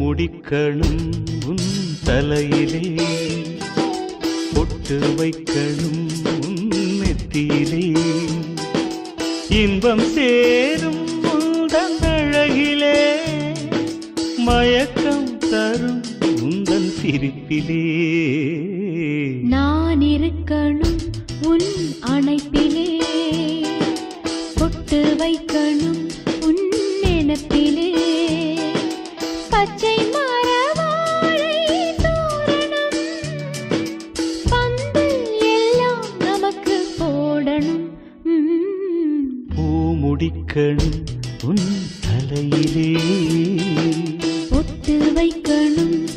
முடிக்கணும் உன் தலையிலே பொட்டு வைக்கணும் உன் நெத்தியிலே இன்பம் சேரும் உந்தன் அழகிலே மயக்கம் தரும் உந்தன் சிரிப்பிலே நான் இருக்கணும் உன் அணைப்பிலே பொட்டு வைக்கணும் உன் நினப்பிலே பச்சை மரவாழை தோரணம் பந்தல் எல்லாம் நமக்கு போடணும் ம். பூ முடிக்கணும் உன் தலையிலே பொட்டு வைக்கணும்